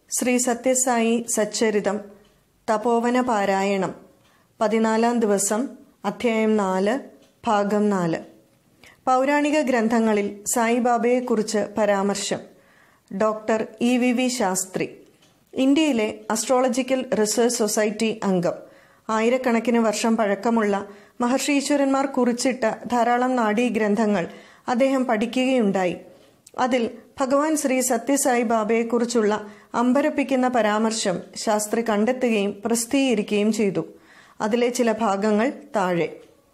ശ്രീ സത്യസായി സച്ചരിതം തപോവന പാരായണം പതിനാലാം ദിവസം അധ്യായം നാല് ഭാഗം നാല് പൗരാണിക ഗ്രന്ഥങ്ങളിൽ സായിബാബയെക്കുറിച്ച് പരാമർശം doctor E V V Shastri ഇന്ത്യയിലെ അസ്ട്രോളജിക്കൽ റിസർച്ച് സൊസൈറ്റി അംഗം ആയിരക്കണക്കിന് വർഷം പഴക്കമുള്ള മഹർഷീശ്വരന്മാർ കുറിച്ചിട്ട ധാരാളം നാഡീഗ്രന്ഥങ്ങൾ അദ്ദേഹം പഠിക്കുകയുണ്ടായി അതിൽ ഭഗവാൻ ശ്രീ സത്യസായി ബാബയെക്കുറിച്ചുള്ള അമ്പരപ്പിക്കുന്ന പരാമർശം ശാസ്ത്രി കണ്ടെത്തുകയും പ്രസിദ്ധീകരിക്കുകയും ചെയ്തു അതിലെ ചില ഭാഗങ്ങൾ താഴെ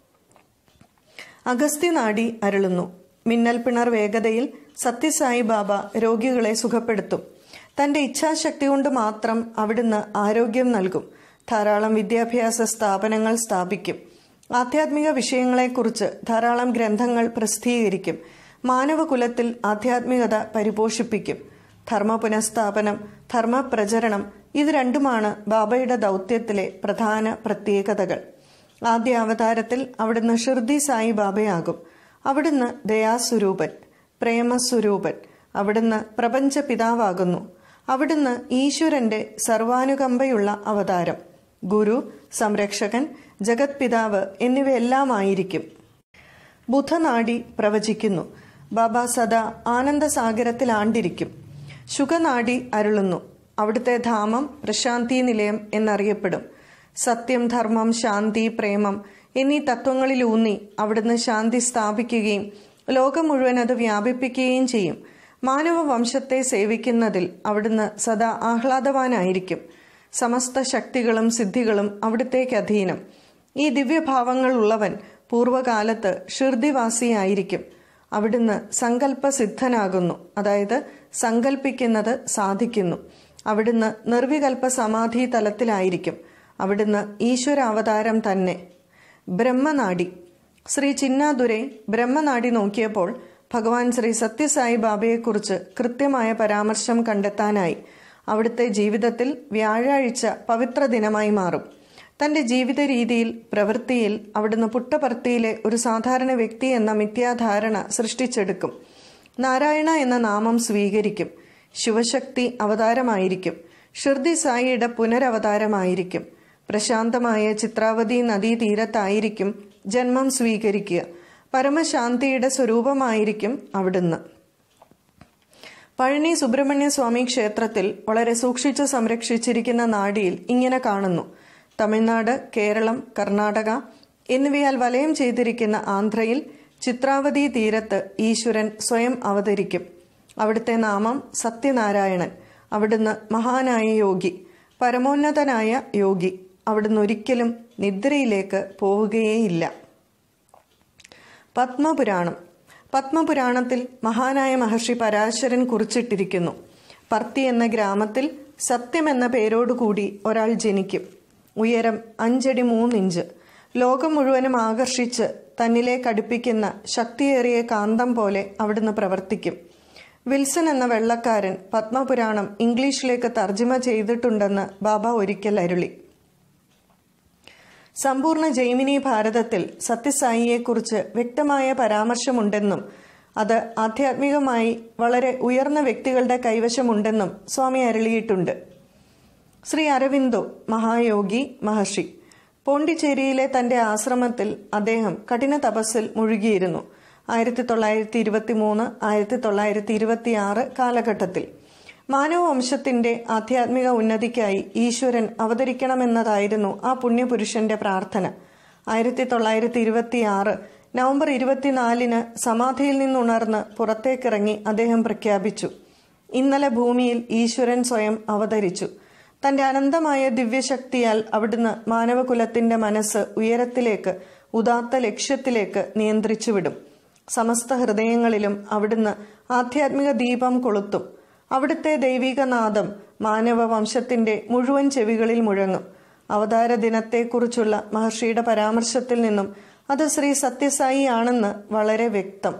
അഗസ്ത്യനാടി അരുളുന്നു മിന്നൽ പിണർ വേഗതയിൽ സത്യസായി ബാബ രോഗികളെ സുഖപ്പെടുത്തും തന്റെ ഇച്ഛാശക്തി കൊണ്ട് മാത്രം അവിടുന്ന് ആരോഗ്യം നൽകും ധാരാളം വിദ്യാഭ്യാസ സ്ഥാപനങ്ങൾ സ്ഥാപിക്കും ആധ്യാത്മിക വിഷയങ്ങളെക്കുറിച്ച് ധാരാളം ഗ്രന്ഥങ്ങൾ പ്രസിദ്ധീകരിക്കും മാനവകുലത്തിൽ ആധ്യാത്മികത പരിപോഷിപ്പിക്കും ധർമ്മ പുനഃസ്ഥാപനം ധർമ്മ പ്രചരണം ഇത് രണ്ടുമാണ് ബാബയുടെ ദൗത്യത്തിലെ പ്രധാന പ്രത്യേകതകൾ ആദ്യ അവതാരത്തിൽ അവിടുന്ന് ഷിർദി സായി ബാബയാകും അവിടുന്ന് ദയാസ്വരൂപൻ പ്രേമസ്വരൂപൻ അവിടുന്ന് പ്രപഞ്ച പിതാവാകുന്നു അവിടുന്ന് ഈശ്വരന്റെ സർവാനുകമ്പയുള്ള അവതാരം ഗുരു സംരക്ഷകൻ ജഗത് പിതാവ് എന്നിവയെല്ലാമായിരിക്കും ബുധനാടി പ്രവചിക്കുന്നു ബാബ സദാ ആനന്ദസാഗരത്തിലാണ്ടിരിക്കും ശുഖനാടി അരുളുന്നു അവിടുത്തെ ധാമം പ്രശാന്തി നിലയം എന്നറിയപ്പെടും സത്യം ധർമ്മം ശാന്തി പ്രേമം എന്നീ തത്വങ്ങളിലൂന്നി അവിടുന്ന് ശാന്തി സ്ഥാപിക്കുകയും ലോകം മുഴുവൻ അത് വ്യാപിപ്പിക്കുകയും ചെയ്യും മാനവ വംശത്തെ സേവിക്കുന്നതിൽ അവിടുന്ന് സദാ ആഹ്ലാദവാനായിരിക്കും സമസ്ത ശക്തികളും സിദ്ധികളും അവിടുത്തേക്ക് അധീനം ഈ ദിവ്യഭാവങ്ങൾ ഉള്ളവൻ പൂർവകാലത്ത് ഷിർദിവാസിയായിരിക്കും അവിടുന്ന് സങ്കല്പസിദ്ധനാകുന്നു അതായത് സങ്കല്പിക്കുന്നത് സാധിക്കുന്നു അവിടുന്ന് നിർവികൽപ്പ സമാധി തലത്തിലായിരിക്കും അവിടുന്ന് ഈശ്വരാവതാരം തന്നെ ബ്രഹ്മനാടി ശ്രീ ചിന്നാദുരെ ബ്രഹ്മനാടി നോക്കിയപ്പോൾ ഭഗവാൻ ശ്രീ സത്യസായി ബാബയെക്കുറിച്ച് കൃത്യമായ പരാമർശം കണ്ടെത്താനായി അവിടുത്തെ ജീവിതത്തിൽ വ്യാഴാഴ്ച പവിത്ര ദിനമായി മാറും തന്റെ ജീവിത രീതിയിൽ പ്രവൃത്തിയിൽ അവിടുന്ന് പുട്ടപർത്തിയിലെ ഒരു സാധാരണ വ്യക്തി എന്ന മിഥ്യാധാരണ സൃഷ്ടിച്ചെടുക്കും നാരായണ എന്ന നാമം സ്വീകരിക്കും ശിവശക്തി അവതാരമായിരിക്കും ഷിർദി സായിയുടെ പുനരവതാരമായിരിക്കും പ്രശാന്തമായ ചിത്രാവതി നദീതീരത്തായിരിക്കും ജന്മം സ്വീകരിക്കുക പരമശാന്തിയുടെ സ്വരൂപമായിരിക്കും അവിടുന്ന് പഴനി സുബ്രഹ്മണ്യ സ്വാമി ക്ഷേത്രത്തിൽ വളരെ സൂക്ഷിച്ചു സംരക്ഷിച്ചിരിക്കുന്ന നാടിയിൽ ഇങ്ങനെ കാണുന്നു തമിഴ്നാട് കേരളം കർണാടക എന്നിവയാൽ വലയം ചെയ്തിരിക്കുന്ന ആന്ധ്രയിൽ ചിത്രാവതി തീരത്ത് ഈശ്വരൻ സ്വയം അവതരിക്കും അവിടുത്തെ നാമം സത്യനാരായണൻ അവിടുന്ന് മഹാനായ യോഗി പരമോന്നതനായ യോഗി അവിടുന്ന് ഒരിക്കലും നിദ്രയിലേക്ക് പോവുകയേയില്ല പത്മപുരാണം പത്മപുരാണത്തിൽ മഹാനായ മഹർഷി പരാശരൻ കുറിച്ചിട്ടിരിക്കുന്നു പർത്തി എന്ന ഗ്രാമത്തിൽ സത്യം എന്ന പേരോടുകൂടി ഒരാൾ ജനിക്കും ഉയരം അഞ്ചടി മൂന്നിഞ്ച് ലോകം മുഴുവനും ആകർഷിച്ച് തന്നിലേക്ക് അടുപ്പിക്കുന്ന ശക്തിയേറിയ കാന്തം പോലെ അവിടുന്ന് പ്രവർത്തിക്കും വിൽസൺ എന്ന വെള്ളക്കാരൻ പത്മപുരാണം ഇംഗ്ലീഷിലേക്ക് തർജ്ജമ ചെയ്തിട്ടുണ്ടെന്ന് ബാബ ഒരിക്കൽ അരുളി സമ്പൂർണ്ണ ജൈമിനി ഭാരതത്തിൽ സത്യസായിയെക്കുറിച്ച് വ്യക്തമായ പരാമർശമുണ്ടെന്നും അത് ആധ്യാത്മികമായി വളരെ ഉയർന്ന വ്യക്തികളുടെ കൈവശമുണ്ടെന്നും സ്വാമി അരുളിയിട്ടുണ്ട് ശ്രീ അരവിന്ദോ മഹായോഗി മഹർഷി പോണ്ടിച്ചേരിയിലെ തന്റെ ആശ്രമത്തിൽ അദ്ദേഹം കഠിന തപസ്സിൽ മുഴുകിയിരുന്നു ആയിരത്തി തൊള്ളായിരത്തി ഇരുപത്തി മൂന്ന് ആയിരത്തി തൊള്ളായിരത്തി ഇരുപത്തി ആറ് കാലഘട്ടത്തിൽ മാനവവംശത്തിന്റെ ആധ്യാത്മിക ഉന്നതിക്കായി ഈശ്വരൻ അവതരിക്കണമെന്നതായിരുന്നു ആ പുണ്യപുരുഷന്റെ പ്രാർത്ഥന ആയിരത്തി തൊള്ളായിരത്തി ഇരുപത്തി ആറ് നവംബർ ഇരുപത്തിനാലിന് സമാധിയിൽ നിന്നുണർന്ന് പുറത്തേക്കിറങ്ങി അദ്ദേഹം പ്രഖ്യാപിച്ചു ഇന്നലെ ഭൂമിയിൽ ഈശ്വരൻ സ്വയം അവതരിച്ചു തന്റെ അനന്തമായ ദിവ്യശക്തിയാൽ അവിടുന്ന് മാനവകുലത്തിന്റെ മനസ്സ് ഉയരത്തിലേക്ക് ഉദാത്ത ലക്ഷ്യത്തിലേക്ക് നിയന്ത്രിച്ചുവിടും സമസ്ത ഹൃദയങ്ങളിലും അവിടുന്ന് ആധ്യാത്മിക ദീപം കൊളുത്തും അവിടുത്തെ ദൈവികനാദം മാനവ വംശത്തിന്റെ മുഴുവൻ ചെവികളിൽ മുഴങ്ങും അവതാര ദിനത്തെക്കുറിച്ചുള്ള മഹർഷിയുടെ പരാമർശത്തിൽ നിന്നും അത് ശ്രീ സത്യസായി ആണെന്ന് വളരെ വ്യക്തം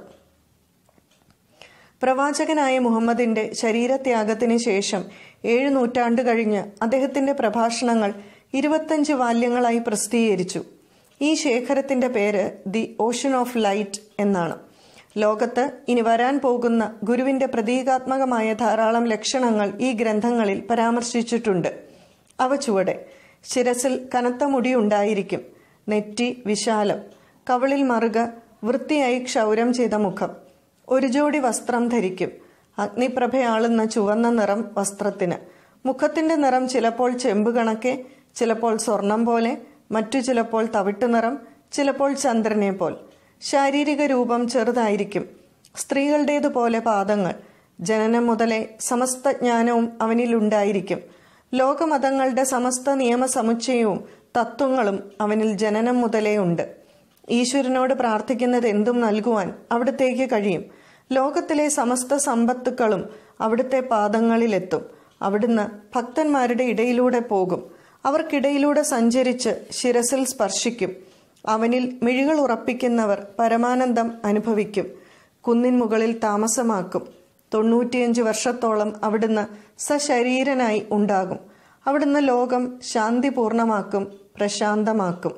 പ്രവാചകനായ മുഹമ്മദിന്റെ ശരീരത്യാഗത്തിന് ശേഷം ഏഴ് നൂറ്റാണ്ട് കഴിഞ്ഞ് അദ്ദേഹത്തിന്റെ പ്രഭാഷണങ്ങൾ ഇരുപത്തഞ്ച് വാല്യങ്ങളായി പ്രസിദ്ധീകരിച്ചു ഈ ശേഖരത്തിന്റെ പേര് ദി ഓഷൻ ഓഫ് ലൈറ്റ് എന്നാണ് ലോകത്ത് ഇനി വരാൻ പോകുന്ന ഗുരുവിന്റെ പ്രതീകാത്മകമായ ധാരാളം ലക്ഷണങ്ങൾ ഈ ഗ്രന്ഥങ്ങളിൽ പരാമർശിച്ചിട്ടുണ്ട് അവ ചുവടെ ശിരസിൽ കനത്ത മുടി ഉണ്ടായിരിക്കും നെറ്റി വിശാലം കവളിൽ മറുക വൃത്തിയായി ക്ഷൗരം ചെയ്ത മുഖം ഒരു ജോഡി വസ്ത്രം ധരിക്കും അഗ്നിപ്രഭയാളുന്ന ചുവന്ന നിറം വസ്ത്രത്തിന് മുഖത്തിന്റെ നിറം ചിലപ്പോൾ ചെമ്പ് കണക്കെ ചിലപ്പോൾ സ്വർണം പോലെ മറ്റു ചിലപ്പോൾ തവിട്ടു നിറം ചിലപ്പോൾ ചന്ദ്രനെ പോൽ ശാരീരിക രൂപം ചെറുതായിരിക്കും സ്ത്രീകളുടേതുപോലെ പാദങ്ങൾ ജനനം മുതലേ സമസ്ത ജ്ഞാനവും അവനിലുണ്ടായിരിക്കും ലോകമതങ്ങളുടെ സമസ്ത നിയമസമുച്ചയവും തത്വങ്ങളും അവനിൽ ജനനം മുതലേ ഉണ്ട് ഈശ്വരനോട് പ്രാർത്ഥിക്കുന്നത് എന്തും നൽകുവാൻ അവിടത്തേക്ക് കഴിയും ലോകത്തിലെ സമസ്ത സമ്പത്തുക്കളും അവിടുത്തെ പാദങ്ങളിലെത്തും അവിടുന്ന് ഭക്തന്മാരുടെ ഇടയിലൂടെ പോകും അവർക്കിടയിലൂടെ സഞ്ചരിച്ച് ശിരസിൽ സ്പർശിക്കും അവനിൽ മിഴികൾ ഉറപ്പിക്കുന്നവർ പരമാനന്ദം അനുഭവിക്കും കുന്നിൻ മുകളിൽ താമസമാക്കും തൊണ്ണൂറ്റിയഞ്ച് വർഷത്തോളം അവിടുന്ന് സശരീരനായി ഉണ്ടാകും അവിടുന്ന് ലോകം ശാന്തിപൂർണമാക്കും പ്രശാന്തമാക്കും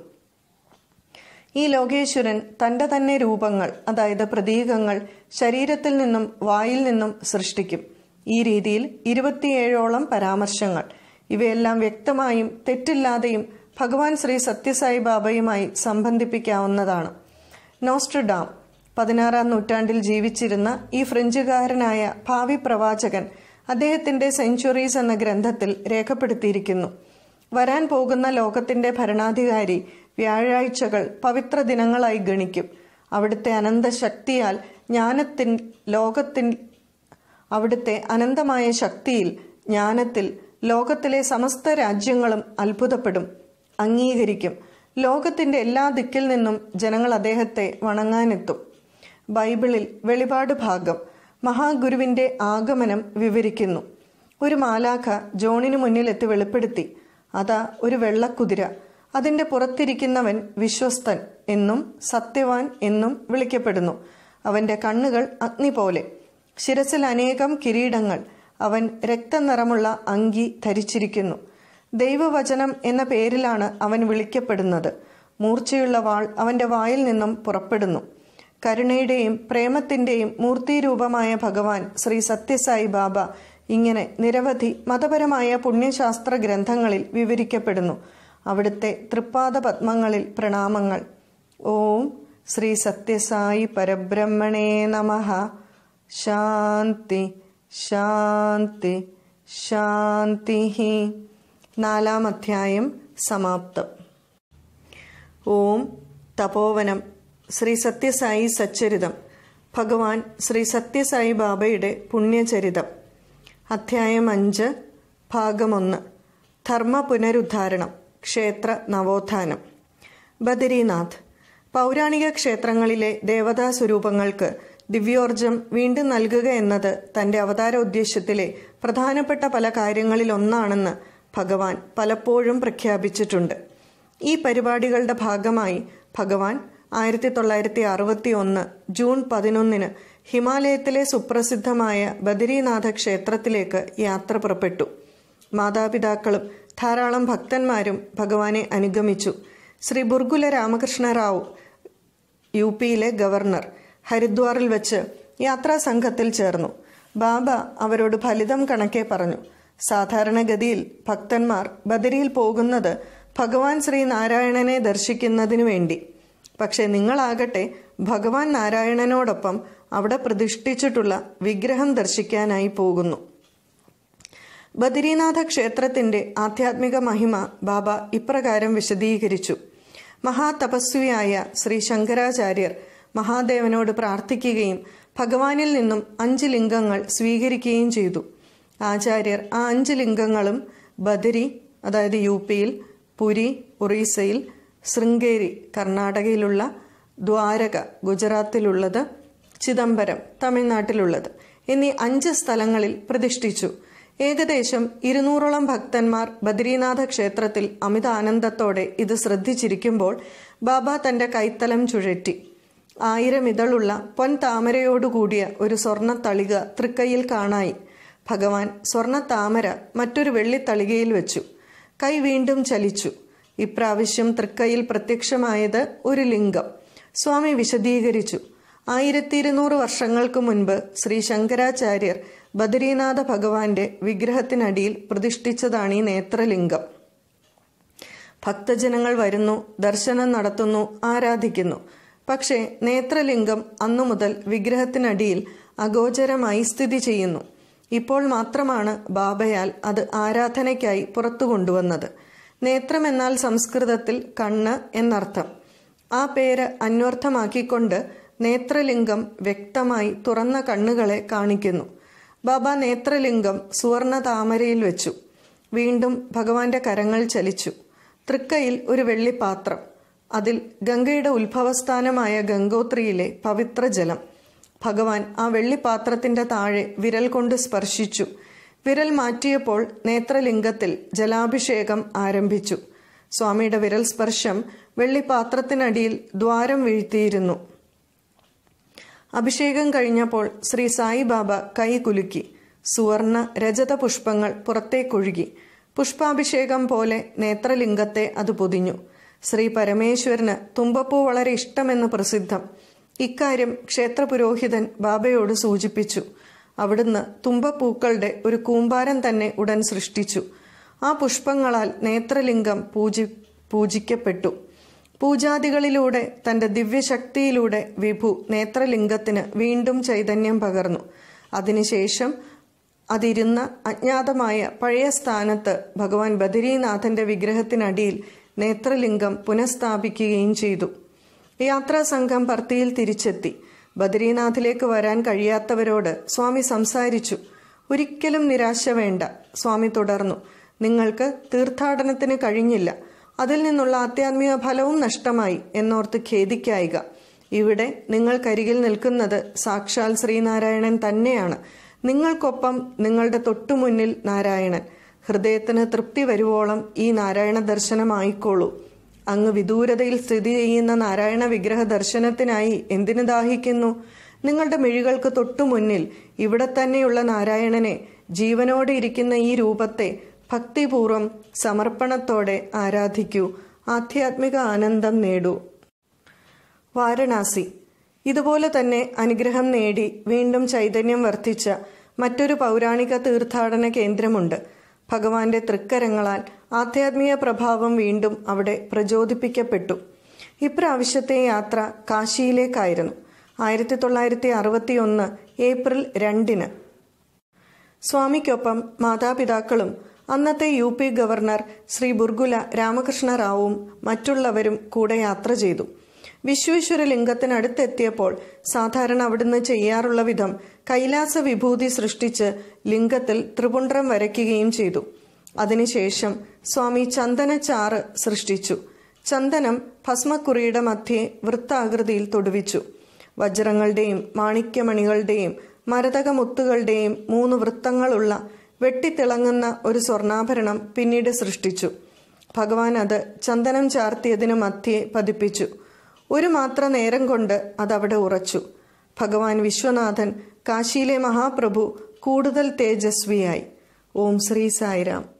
ഈ ലോകേശ്വരൻ തൻ്റെ തന്നെ രൂപങ്ങൾ അതായത് പ്രതീകങ്ങൾ ശരീരത്തിൽ നിന്നും വായിൽ നിന്നും സൃഷ്ടിക്കും ഈ രീതിയിൽ ഇരുപത്തിയേഴോളം പരാമർശങ്ങൾ ഇവയെല്ലാം വ്യക്തമായും തെറ്റില്ലാതെയും ഭഗവാൻ ശ്രീ സത്യസായി ബാബയുമായി സംബന്ധിപ്പിക്കാവുന്നതാണ് നോസ്ട്രഡാം പതിനാറാം നൂറ്റാണ്ടിൽ ജീവിച്ചിരുന്ന ഈ ഫ്രഞ്ചുകാരനായ ഭാവി പ്രവാചകൻ അദ്ദേഹത്തിന്റെ സെഞ്ചുറീസ് എന്ന ഗ്രന്ഥത്തിൽ രേഖപ്പെടുത്തിയിരിക്കുന്നു വരാൻ പോകുന്ന ലോകത്തിന്റെ ഭരണാധികാരി വ്യാഴാഴ്ചകൾ പവിത്ര ദിനങ്ങളായി ഗണിക്കും അവിടുത്തെ അനന്തശക്തിയാൽ ജ്ഞാനത്തിൻ ലോകത്തിൻ അവിടുത്തെ അനന്തമായ ശക്തിയിൽ ജ്ഞാനത്തിൽ ലോകത്തിലെ സമസ്ത രാജ്യങ്ങളും അത്ഭുതപ്പെടും അംഗീകരിക്കും ലോകത്തിന്റെ എല്ലാ ദിക്കിൽ നിന്നും ജനങ്ങൾ അദ്ദേഹത്തെ വണങ്ങാനെത്തും ബൈബിളിൽ വെളിപാട് ഭാഗം മഹാഗുരുവിന്റെ ആഗമനം വിവരിക്കുന്നു ഒരു മാലാഖ ജോണിന് മുന്നിലെത്തി വെളിപ്പെടുത്തി അതാ ഒരു വെള്ളക്കുതിര അതിന്റെ പുറത്തിരിക്കുന്നവൻ വിശ്വസ്തൻ എന്നും സത്യവാൻ എന്നും വിളിക്കപ്പെടുന്നു അവന്റെ കണ്ണുകൾ അഗ്നി പോലെ ശിരസിൽ അനേകം കിരീടങ്ങൾ അവൻ രക്തനിറമുള്ള അങ്കി ധരിച്ചിരിക്കുന്നു ദൈവവചനം എന്ന പേരിലാണ് അവൻ വിളിക്കപ്പെടുന്നത് മൂർച്ചയുള്ള വാൾ അവന്റെ വായിൽ നിന്നും പുറപ്പെടുന്നു കരുണയുടെയും പ്രേമത്തിന്റെയും മൂർത്തിരൂപമായ ഭഗവാൻ ശ്രീ സത്യസായി ബാബ ഇങ്ങനെ നിരവധി മതപരമായ പുണ്യശാസ്ത്ര ഗ്രന്ഥങ്ങളിൽ വിവരിക്കപ്പെടുന്നു അവിടുത്തെ തൃപ്പാദ പത്മങ്ങളിൽ പ്രണാമങ്ങൾ ഓം ശ്രീ സത്യസായി പരബ്രഹ്മണേ നമഃ ശാന്തി ശാന്തി ശാന്തി നാലാം അധ്യായം സമാപ്തം ഓം തപോവനം ശ്രീ സത്യസായി സച്ചരിതം ഭഗവാൻ ശ്രീ സത്യസായി ബാബയുടെ പുണ്യചരിതം അധ്യായം അഞ്ച് ഭാഗമൊന്ന് ധർമ്മ പുനരുദ്ധാരണം ക്ഷേത്ര നവോത്ഥാനം ബദരീനാഥ് പൗരാണിക ക്ഷേത്രങ്ങളിലെ ദേവതാ സ്വരൂപങ്ങൾക്ക് ദിവ്യോർജം വീണ്ടും നൽകുക എന്നത് തന്റെ അവതാര ഉദ്ദേശ്യത്തിലെ പ്രധാനപ്പെട്ട പല കാര്യങ്ങളിലൊന്നാണെന്ന് ഭഗവാൻ പലപ്പോഴും പ്രഖ്യാപിച്ചിട്ടുണ്ട് ഈ പരിപാടികളുടെ ഭാഗമായി ഭഗവാൻ ആയിരത്തി തൊള്ളായിരത്തി അറുപത്തി ഒന്ന് ജൂൺ പതിനൊന്നിന് ഹിമാലയത്തിലെ സുപ്രസിദ്ധമായ ബദരീനാഥ ക്ഷേത്രത്തിലേക്ക് യാത്ര പുറപ്പെട്ടു മാതാപിതാക്കളും ധാരാളം ഭക്തന്മാരും ഭഗവാനെ അനുഗമിച്ചു ശ്രീ ബുർഗുല രാമകൃഷ്ണ റാവു യു പിയിലെ ഗവർണർ ഹരിദ്വാറിൽ വെച്ച് യാത്രാ സംഘത്തിൽ ചേർന്നു ബാബ അവരോട് ഫലിതം കണക്കെ പറഞ്ഞു സാധാരണഗതിയിൽ ഭക്തന്മാർ ബദരിയിൽ പോകുന്നത് ഭഗവാൻ ശ്രീ നാരായണനെ ദർശിക്കുന്നതിനു വേണ്ടി പക്ഷെ നിങ്ങളാകട്ടെ ഭഗവാൻ നാരായണനോടൊപ്പം അവിടെ പ്രതിഷ്ഠിച്ചിട്ടുള്ള വിഗ്രഹം ദർശിക്കാനായി പോകുന്നു ബദരീനാഥ ക്ഷേത്രത്തിന്റെ ആധ്യാത്മിക മഹിമ ബാബ ഇപ്രകാരം വിശദീകരിച്ചു മഹാതപസ്വിയായ ശ്രീ ശങ്കരാചാര്യർ മഹാദേവനോട് പ്രാർത്ഥിക്കുകയും ഭഗവാനിൽ നിന്നും അഞ്ച് ലിംഗങ്ങൾ സ്വീകരിക്കുകയും ചെയ്തു ആചാര്യർ ആ അഞ്ച് ലിംഗങ്ങളും ബദരി അതായത് യു പിയിൽ പുരി ഒറീസയിൽ ശൃംഗേരി കർണാടകയിലുള്ള ദ്വാരക ഗുജറാത്തിലുള്ളത് ചിദംബരം തമിഴ്നാട്ടിലുള്ളത് എന്നീ അഞ്ച് സ്ഥലങ്ങളിൽ പ്രതിഷ്ഠിച്ചു ഏകദേശം ഇരുന്നൂറോളം ഭക്തന്മാർ ബദ്രീനാഥ ക്ഷേത്രത്തിൽ അമിത ആനന്ദത്തോടെ ഇത് ശ്രദ്ധിച്ചിരിക്കുമ്പോൾ ബാബ തന്റെ കൈത്തലം ചുഴറ്റി ആയിരം ഇതളുള്ള പൊൻ താമരയോടുകൂടിയ ഒരു സ്വർണ്ണ തളിക തൃക്കൈയിൽ കാണായി ഭഗവാൻ സ്വർണ്ണ താമര മറ്റൊരു വെള്ളിത്തളികയിൽ വെച്ചു കൈ വീണ്ടും ചലിച്ചു ഇപ്രാവശ്യം തൃക്കൈയിൽ പ്രത്യക്ഷമായത് ഒരു ലിംഗം സ്വാമി വിശദീകരിച്ചു ആയിരത്തി ഇരുന്നൂറ് വർഷങ്ങൾക്ക് മുൻപ് ശ്രീ ശങ്കരാചാര്യർ ബദരീനാഥ ഭഗവാന്റെ വിഗ്രഹത്തിനടിയിൽ പ്രതിഷ്ഠിച്ചതാണ് ഈ നേത്രലിംഗം ഭക്തജനങ്ങൾ വരുന്നു ദർശനം നടത്തുന്നു ആരാധിക്കുന്നു പക്ഷേ നേത്രലിംഗം അന്നു മുതൽ വിഗ്രഹത്തിനടിയിൽ അഗോചരമായി സ്ഥിതി ചെയ്യുന്നു ഇപ്പോൾ മാത്രമാണ് ബാബയാൽ അത് ആരാധനയ്ക്കായി പുറത്തു കൊണ്ടുവന്നത് നേത്രം എന്നാൽ സംസ്കൃതത്തിൽ കണ്ണ് എന്നർത്ഥം ആ പേര് അന്വർത്ഥമാക്കിക്കൊണ്ട് നേത്രലിംഗം വ്യക്തമായി തുറന്ന കണ്ണുകളെ കാണിക്കുന്നു ബാബ നേത്രലിംഗം സുവർണ താമരയിൽ വെച്ചു വീണ്ടും ഭഗവാന്റെ കരങ്ങൾ ചലിച്ചു തൃക്കയിൽ ഒരു വെള്ളിപ്പാത്രം അതിൽ ഗംഗയുടെ ഉത്ഭവസ്ഥാനമായ ഗംഗോത്രിയിലെ പവിത്ര ജലം ഭഗവാൻ ആ വെള്ളിപ്പാത്രത്തിന്റെ താഴെ വിരൽ കൊണ്ട് സ്പർശിച്ചു വിരൽ മാറ്റിയപ്പോൾ നേത്രലിംഗത്തിൽ ജലാഭിഷേകം ആരംഭിച്ചു സ്വാമിയുടെ വിരൽ സ്പർശം വെള്ളിപ്പാത്രത്തിനടിയിൽ ദ്വാരം വീഴ്ത്തിയിരുന്നു അഭിഷേകം കഴിഞ്ഞപ്പോൾ ശ്രീ സായിബാബ കൈ കുലുക്കി സുവർണ രജത പുഷ്പങ്ങൾ പുറത്തേക്കൊഴുകി പുഷ്പാഭിഷേകം പോലെ നേത്രലിംഗത്തെ അത് പൊതിഞ്ഞു ശ്രീ പരമേശ്വരന് തുമ്പപ്പൂ വളരെ ഇഷ്ടമെന്ന് പ്രസിദ്ധം ഇക്കാര്യം ക്ഷേത്രപുരോഹിതൻ ബാബയോട് സൂചിപ്പിച്ചു അവിടുന്ന് തുമ്പപ്പൂക്കളുടെ ഒരു കൂമ്പാരം തന്നെ ഉടൻ സൃഷ്ടിച്ചു ആ പുഷ്പങ്ങളാൽ നേത്രലിംഗം പൂജി പൂജിക്കപ്പെട്ടു പൂജാദികളിലൂടെ തന്റെ ദിവ്യശക്തിയിലൂടെ വിഭു നേത്രലിംഗത്തിന് വീണ്ടും ചൈതന്യം പകർന്നു അതിനുശേഷം അതിരുന്ന അജ്ഞാതമായ പഴയ സ്ഥാനത്ത് ഭഗവാൻ ബദരീനാഥന്റെ വിഗ്രഹത്തിനടിയിൽ നേത്രലിംഗം പുനഃസ്ഥാപിക്കുകയും ചെയ്തു യാത്രാ സംഘം പർത്തിയിൽ തിരിച്ചെത്തി ബദരീനാഥിലേക്ക് വരാൻ കഴിയാത്തവരോട് സ്വാമി സംസാരിച്ചു ഒരിക്കലും നിരാശ വേണ്ട സ്വാമി തുടർന്നു നിങ്ങൾക്ക് തീർത്ഥാടനത്തിന് കഴിഞ്ഞില്ല അതിൽ നിന്നുള്ള ആധ്യാത്മിക ഫലവും നഷ്ടമായി എന്നോർത്ത് ഖേദിക്കായിക ഇവിടെ നിങ്ങൾക്കരികിൽ നിൽക്കുന്നത് സാക്ഷാൽ ശ്രീനാരായണൻ തന്നെയാണ് നിങ്ങൾക്കൊപ്പം നിങ്ങളുടെ തൊട്ടുമുന്നിൽ നാരായണൻ ഹൃദയത്തിന് തൃപ്തി വരുവോളം ഈ നാരായണ ദർശനമായിക്കോളൂ അങ്ങ് വിദൂരതയിൽ സ്ഥിതി ചെയ്യുന്ന നാരായണ വിഗ്രഹ ദർശനത്തിനായി എന്തിനു ദാഹിക്കുന്നു നിങ്ങളുടെ മിഴികൾക്ക് തൊട്ടുമുന്നിൽ ഇവിടെ തന്നെയുള്ള നാരായണനെ ജീവനോടെ ഇരിക്കുന്ന ഈ രൂപത്തെ ഭക്തിപൂർവം സമർപ്പണത്തോടെ ആരാധിക്കൂ ആധ്യാത്മിക ആനന്ദം നേടൂ വാരണാസി ഇതുപോലെ തന്നെ അനുഗ്രഹം നേടി വീണ്ടും ചൈതന്യം വർദ്ധിച്ച മറ്റൊരു പൗരാണിക തീർത്ഥാടന കേന്ദ്രമുണ്ട് ഭഗവാന്റെ തൃക്കരങ്ങളാൽ ആധ്യാത്മിക പ്രഭാവം വീണ്ടും അവിടെ പ്രചോദിപ്പിക്കപ്പെട്ടു ഇപ്രാവശ്യത്തെ യാത്ര കാശിയിലേക്കായിരുന്നു ആയിരത്തി തൊള്ളായിരത്തി അറുപത്തി ഒന്ന് ഏപ്രിൽ രണ്ടിന് സ്വാമിക്കൊപ്പം മാതാപിതാക്കളും അന്നത്തെ U P governor Shri Burgula Ramakrishna റാവുവും മറ്റുള്ളവരും കൂടെ യാത്ര ചെയ്തു വിശ്വേശ്വര ലിംഗത്തിനടുത്തെത്തിയപ്പോൾ സാധാരണ അവിടുന്ന് ചെയ്യാറുള്ള വിധം കൈലാസ വിഭൂതി സൃഷ്ടിച്ച് ലിംഗത്തിൽ ത്രിപുണ്ഡ്രം വരയ്ക്കുകയും ചെയ്തു അതിനുശേഷം സ്വാമി ചന്ദനച്ചാറ് സൃഷ്ടിച്ചു ചന്ദനം ഭസ്മക്കുറിയുടെ മധ്യേ വൃത്താകൃതിയിൽ തൊടുവിച്ചു വജ്രങ്ങളുടെയും മാണിക്യമണികളുടെയും മരതകമുത്തുകളുടെയും മൂന്ന് വൃത്തങ്ങളുള്ള വെട്ടിത്തിളങ്ങുന്ന ഒരു സ്വർണ്ണാഭരണം പിന്നീട് സൃഷ്ടിച്ചു ഭഗവാൻ അത് ചന്ദനം ചാർത്തിയതിനു മധ്യേ പതിപ്പിച്ചു ഒരു മാത്ര നേരം കൊണ്ട് അതവിടെ ഉറച്ചു ഭഗവാൻ വിശ്വനാഥൻ കാശിയിലെ മഹാപ്രഭു കൂടുതൽ തേജസ്വിയായി ഓം ശ്രീ സായിരാം